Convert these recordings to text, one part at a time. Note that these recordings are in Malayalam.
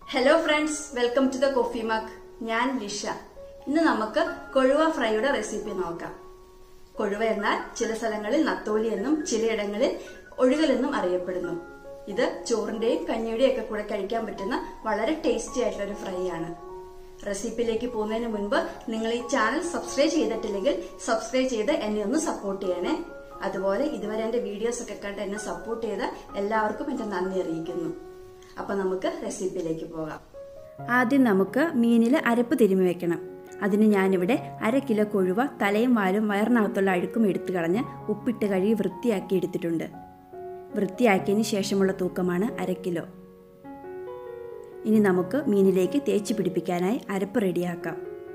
hello friends welcome to the coffee mac ഞാൻ ലിഷ ഇന്ന് നമുക്ക് കൊഴുവ ഫ്രൈയുടെ റെസിപ്പി നോക്കാം കൊഴുവ എന്നാൽ ചില സ്ഥലങ്ങളിൽ നത്തോലി എന്നും ചിലയിടങ്ങളിൽ ഒഴുകൽ എന്നും അറിയപ്പെടുന്നു ഇത് ചോറിന്റെയും കഞ്ഞിയുടെയും ഒക്കെ കൂടെ കഴിക്കാൻ പറ്റുന്ന വളരെ ടേസ്റ്റി ആയിട്ടുള്ള ഒരു ഫ്രൈ ആണ് റെസിപ്പിയിലേക്ക് പോകുന്നതിന് മുൻപ് നിങ്ങൾ ഈ ചാനൽ സബ്സ്ക്രൈബ് ചെയ്തിട്ടില്ലെങ്കിൽ സബ്സ്ക്രൈബ് ചെയ്ത് എന്നെ ഒന്ന് സപ്പോർട്ട് ചെയ്യണേ അതുപോലെ ഇതുവരെ എന്റെ വീഡിയോസ് ഒക്കെ കണ്ട് എന്നെ സപ്പോർട്ട് ചെയ്ത എല്ലാവർക്കും എന്റെ നന്ദി അറിയിക്കുന്നു അപ്പൊ നമുക്ക് റെസിപ്പിയിലേക്ക് പോകാം ആദ്യം നമുക്ക് മീനിൽ അരപ്പ് തിരുമ്മി വെക്കണം അതിന് ഞാനിവിടെ അര കിലോ കൊഴുവ തലയും വാലും വയറിനകത്തുള്ള അഴുക്കും എടുത്തു കളഞ്ഞ് ഉപ്പിട്ട് കഴുകി വൃത്തിയാക്കി എടുത്തിട്ടുണ്ട് വൃത്തിയാക്കിയതിന് ശേഷമുള്ള തൂക്കമാണ് അര കിലോ ഇനി നമുക്ക് മീനിലേക്ക് തേച്ച് പിടിപ്പിക്കാനായി അരപ്പ് റെഡിയാക്കാം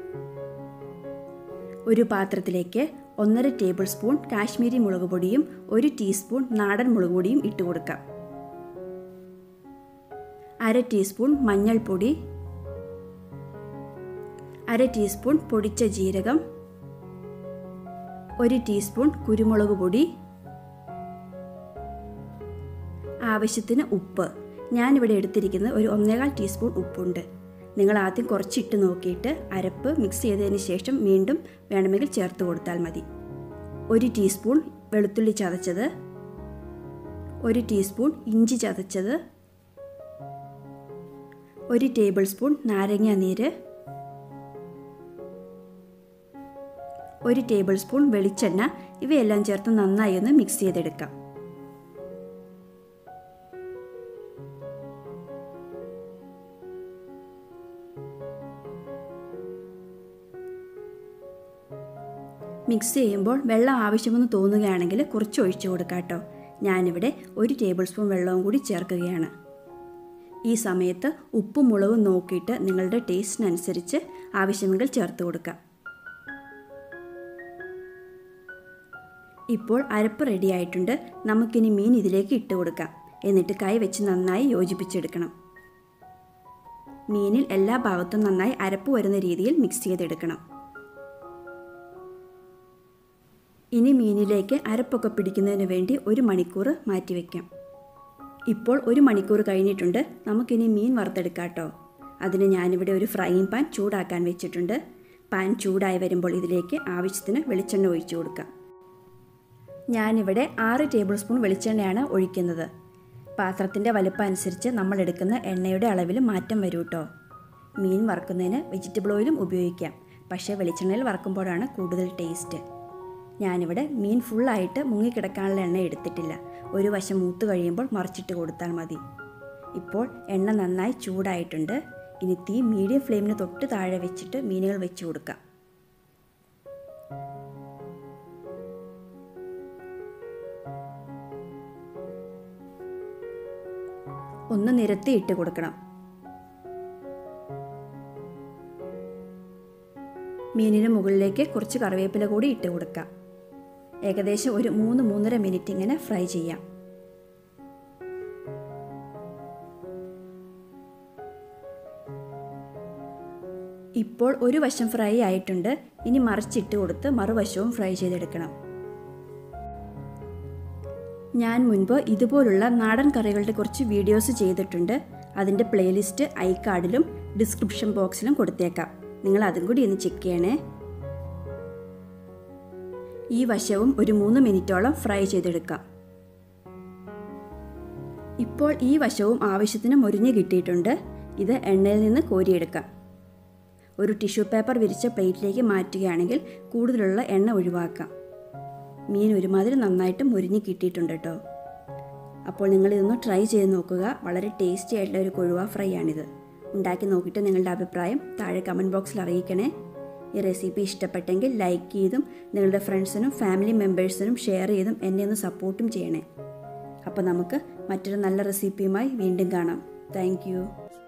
ഒരു പാത്രത്തിലേക്ക് ഒന്നര ടേബിൾ സ്പൂൺ കാശ്മീരി മുളക് പൊടിയും ഒരു ടീസ്പൂൺ നാടൻ മുളക് പൊടിയും ഇട്ട് കൊടുക്കാം അര ടീസ്പൂൺ മഞ്ഞൾപ്പൊടി അര ടീസ്പൂൺ പൊടിച്ച ജീരകം ഒരു ടീസ്പൂൺ കുരുമുളക് പൊടി ആവശ്യത്തിന് ഉപ്പ് ഞാനിവിടെ എടുത്തിരിക്കുന്നത് ഒരു ഒന്നേകാൽ ടീസ്പൂൺ ഉപ്പുണ്ട് നിങ്ങൾ ആദ്യം കുറച്ചിട്ട് നോക്കിയിട്ട് അരപ്പ് മിക്സ് ചെയ്തതിന് ശേഷം വീണ്ടും വേണമെങ്കിൽ ചേർത്ത് കൊടുത്താൽ മതി ഒരു ടീസ്പൂൺ വെളുത്തുള്ളി ചതച്ചത് ഒരു ടീസ്പൂൺ ഇഞ്ചി ചതച്ചത് ഒരു ടേബിൾ സ്പൂൺ നാരങ്ങ നീര് ഒരു ടേബിൾ സ്പൂൺ വെളിച്ചെണ്ണ ഇവയെല്ലാം ചേർത്ത് നന്നായി ഒന്ന് മിക്സ് ചെയ്തെടുക്കാം മിക്സ് ചെയ്യുമ്പോൾ വെള്ളം ആവശ്യമെന്ന് തോന്നുകയാണെങ്കിൽ കുറച്ച് ഒഴിച്ചു കൊടുക്കാം കേട്ടോ ഞാനിവിടെ ഒരു ടേബിൾ സ്പൂൺ വെള്ളവും കൂടി ചേർക്കുകയാണ് ഈ സമയത്ത് ഉപ്പും മുളകും നോക്കിയിട്ട് നിങ്ങളുടെ ടേസ്റ്റിനനുസരിച്ച് ആവശ്യമെങ്കിൽ ചേർത്ത് കൊടുക്കാം ഇപ്പോൾ അരപ്പ് റെഡി ആയിട്ടുണ്ട് നമുക്കിനി മീൻ ഇതിലേക്ക് ഇട്ട് കൊടുക്കാം എന്നിട്ട് കൈ വെച്ച് നന്നായി യോജിപ്പിച്ചെടുക്കണം മീനിൽ എല്ലാ ഭാഗത്തും നന്നായി അരപ്പ് വരുന്ന രീതിയിൽ മിക്സ് ചെയ്തെടുക്കണം ഇനി മീനിലേക്ക് അരപ്പൊക്കെ പിടിക്കുന്നതിന് വേണ്ടി ഒരു മണിക്കൂർ മാറ്റിവെക്കാം ഇപ്പോൾ ഒരു മണിക്കൂർ കഴിഞ്ഞിട്ടുണ്ട് നമുക്കിനി മീൻ വറുത്തെടുക്കാം കേട്ടോ അതിന് ഞാനിവിടെ ഒരു ഫ്രൈയിങ് പാൻ ചൂടാക്കാൻ വെച്ചിട്ടുണ്ട് പാൻ ചൂടായി വരുമ്പോൾ ഇതിലേക്ക് ആവശ്യത്തിന് വെളിച്ചെണ്ണ ഒഴിച്ചു കൊടുക്കാം ഞാനിവിടെ ആറ് ടേബിൾ സ്പൂൺ വെളിച്ചെണ്ണയാണ് ഒഴിക്കുന്നത് പാത്രത്തിൻ്റെ വലുപ്പം അനുസരിച്ച് നമ്മൾ എടുക്കുന്ന എണ്ണയുടെ അളവിൽ മാറ്റം വരും കേട്ടോ മീൻ വറുക്കുന്നതിന് വെജിറ്റബിൾ ഓയിലും ഉപയോഗിക്കാം പക്ഷേ വെളിച്ചെണ്ണയിൽ വറക്കുമ്പോഴാണ് കൂടുതൽ ടേസ്റ്റ് ഞാനിവിടെ മീൻ ഫുള്ളായിട്ട് മുങ്ങിക്കിടക്കാനുള്ള എണ്ണ എടുത്തിട്ടില്ല ഒരു വശം മൂത്ത് കഴിയുമ്പോൾ മറിച്ചിട്ട് കൊടുത്താൽ മതി ഇപ്പോൾ എണ്ണ നന്നായി ചൂടായിട്ടുണ്ട് ഇനി തീ മീഡിയം ഫ്ലെയിമിന് തൊട്ട് താഴെ വെച്ചിട്ട് മീനുകൾ വെച്ച് കൊടുക്കാം ഒന്ന് നിരത്തി ഇട്ട് കൊടുക്കണം മീനിന് മുകളിലേക്ക് കുറച്ച് കറിവേപ്പില കൂടി ഇട്ട് കൊടുക്കാം ഏകദേശം ഒരു മൂന്ന് മൂന്നര മിനിറ്റ് ഇങ്ങനെ ഫ്രൈ ചെയ്യാം ഇപ്പോൾ ഒരു വശം ഫ്രൈ ആയിട്ടുണ്ട് ഇനി മറിച്ചിട്ട് കൊടുത്ത് മറുവശവും ഫ്രൈ ചെയ്തെടുക്കണം ഞാൻ മുൻപ് ഇതുപോലുള്ള നാടൻ കറികളുടെ കുറച്ച് വീഡിയോസ് ചെയ്തിട്ടുണ്ട് അതിൻ്റെ പ്ലേലിസ്റ്റ് ഐ കാർഡിലും ഡിസ്ക്രിപ്ഷൻ ബോക്സിലും കൊടുത്തേക്കാം നിങ്ങൾ അതും കൂടി ഒന്ന് ചെക്ക് ചെയ്യണേ ഈ വശവും ഒരു മൂന്ന് മിനിറ്റോളം ഫ്രൈ ചെയ്തെടുക്കാം ഇപ്പോൾ ഈ വശവും ആവശ്യത്തിന് മുരിഞ്ഞ് കിട്ടിയിട്ടുണ്ട് ഇത് എണ്ണയിൽ നിന്ന് കോരിയെടുക്കാം ഒരു ടിഷ്യൂ പേപ്പർ വിരിച്ച പ്ലേറ്റിലേക്ക് മാറ്റുകയാണെങ്കിൽ കൂടുതലുള്ള എണ്ണ ഒഴിവാക്കാം മീൻ ഒരുമാതിരി നന്നായിട്ട് മുരിഞ്ഞ് കിട്ടിയിട്ടുണ്ട് കേട്ടോ അപ്പോൾ നിങ്ങൾ ഇതൊന്ന് ട്രൈ ചെയ്ത് നോക്കുക വളരെ ടേസ്റ്റി ആയിട്ടുള്ള ഒരു കൊഴുവ ഫ്രൈ ആണിത് ഉണ്ടാക്കി നോക്കിയിട്ട് നിങ്ങളുടെ അഭിപ്രായം താഴെ കമൻറ്റ് ബോക്സിൽ അറിയിക്കണേ ഈ റെസിപ്പി ഇഷ്ടപ്പെട്ടെങ്കിൽ ലൈക്ക് ചെയ്തും നിങ്ങളുടെ ഫ്രണ്ട്സിനും ഫാമിലി മെമ്പേഴ്സിനും ഷെയർ ചെയ്തും എന്നെ ഒന്ന് സപ്പോർട്ടും ചെയ്യണേ അപ്പോൾ നമുക്ക് മറ്റൊരു നല്ല റെസിപ്പിയുമായി വീണ്ടും കാണാം താങ്ക്